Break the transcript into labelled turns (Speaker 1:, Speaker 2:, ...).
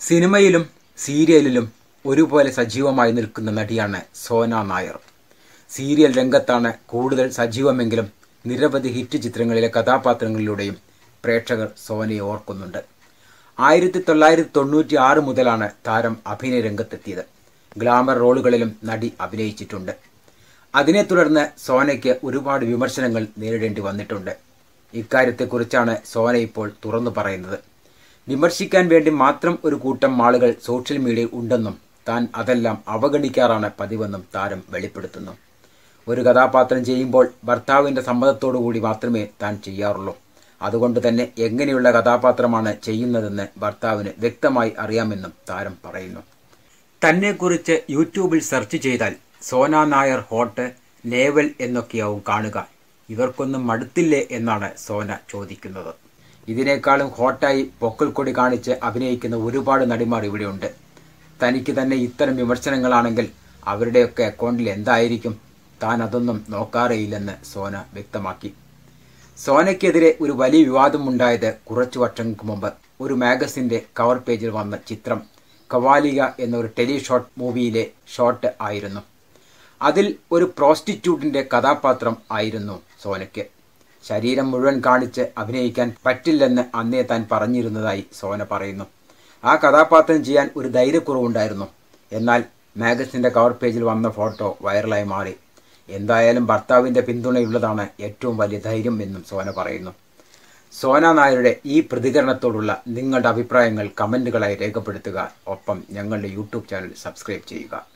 Speaker 1: സിനിമയിലും സീരിയലിലും ഒരുപോലെ സജീവമായി നിൽക്കുന്ന നടിയാണ് സോന നായർ സീരിയൽ രംഗത്താണ് കൂടുതൽ സജീവമെങ്കിലും നിരവധി ഹിറ്റ് ചിത്രങ്ങളിലെ കഥാപാത്രങ്ങളിലൂടെയും പ്രേക്ഷകർ സോനയെ ഓർക്കുന്നുണ്ട് ആയിരത്തി തൊള്ളായിരത്തി തൊണ്ണൂറ്റി ആറ് മുതലാണ് താരം അഭിനയ രംഗത്തെത്തിയത് ഗ്ലാമർ റോളുകളിലും നടി അഭിനയിച്ചിട്ടുണ്ട് അതിനെ തുടർന്ന് സോനയ്ക്ക് ഒരുപാട് വിമർശനങ്ങൾ നേരിടേണ്ടി വന്നിട്ടുണ്ട് ഇക്കാര്യത്തെക്കുറിച്ചാണ് സോന ഇപ്പോൾ തുറന്നു പറയുന്നത് വിമർശിക്കാൻ വേണ്ടി മാത്രം ഒരു കൂട്ടം ആളുകൾ സോഷ്യൽ മീഡിയയിൽ ഉണ്ടെന്നും താൻ അതെല്ലാം അവഗണിക്കാറാണ് പതിവെന്നും താരം വെളിപ്പെടുത്തുന്നു ഒരു കഥാപാത്രം ചെയ്യുമ്പോൾ ഭർത്താവിൻ്റെ സമ്മതത്തോടുകൂടി മാത്രമേ താൻ ചെയ്യാറുള്ളൂ അതുകൊണ്ട് തന്നെ എങ്ങനെയുള്ള കഥാപാത്രമാണ് ചെയ്യുന്നതെന്ന് ഭർത്താവിന് വ്യക്തമായി അറിയാമെന്നും താരം പറയുന്നു തന്നെക്കുറിച്ച് യൂട്യൂബിൽ സെർച്ച് ചെയ്താൽ സോന നായർ ഹോട്ട് നേവൽ എന്നൊക്കെയാവും കാണുക ഇവർക്കൊന്നും മടുത്തില്ലേ എന്നാണ് സോന ചോദിക്കുന്നത് ഇതിനേക്കാളും ഹോട്ടായി പൊക്കൽക്കൊടി കാണിച്ച് അഭിനയിക്കുന്ന ഒരുപാട് നടിമാർ ഇവിടെയുണ്ട് തനിക്ക് തന്നെ ഇത്തരം വിമർശനങ്ങളാണെങ്കിൽ അവരുടെയൊക്കെ അക്കൗണ്ടിൽ എന്തായിരിക്കും താൻ അതൊന്നും നോക്കാറേയില്ലെന്ന് സോന വ്യക്തമാക്കി സോനയ്ക്കെതിരെ ഒരു വലിയ വിവാദമുണ്ടായത് കുറച്ചു വർഷങ്ങൾക്ക് മുമ്പ് ഒരു മാഗസിന്റെ കവർ പേജിൽ വന്ന ചിത്രം കവാലിക എന്നൊരു ടെലി ഷോട്ട് മൂവിയിലെ ഷോട്ട് ആയിരുന്നു അതിൽ ഒരു പ്രോസ്റ്റിറ്റ്യൂട്ടിന്റെ കഥാപാത്രം ആയിരുന്നു സോനയ്ക്ക് ശരീരം മുഴുവൻ കാണിച്ച് അഭിനയിക്കാൻ പറ്റില്ലെന്ന് അന്നേ താൻ പറഞ്ഞിരുന്നതായി സോന പറയുന്നു ആ കഥാപാത്രം ചെയ്യാൻ ഒരു ധൈര്യക്കുറവുണ്ടായിരുന്നു എന്നാൽ മാഗസിന്റെ കവർ പേജിൽ വന്ന ഫോട്ടോ വൈറലായി മാറി എന്തായാലും ഭർത്താവിന്റെ പിന്തുണയുള്ളതാണ് ഏറ്റവും വലിയ ധൈര്യം എന്നും സോന പറയുന്നു സോന നായരുടെ ഈ പ്രതികരണത്തോടുള്ള നിങ്ങളുടെ അഭിപ്രായങ്ങൾ കമന്റുകളായി രേഖപ്പെടുത്തുക ഒപ്പം ഞങ്ങളുടെ യൂട്യൂബ് ചാനൽ സബ്സ്ക്രൈബ് ചെയ്യുക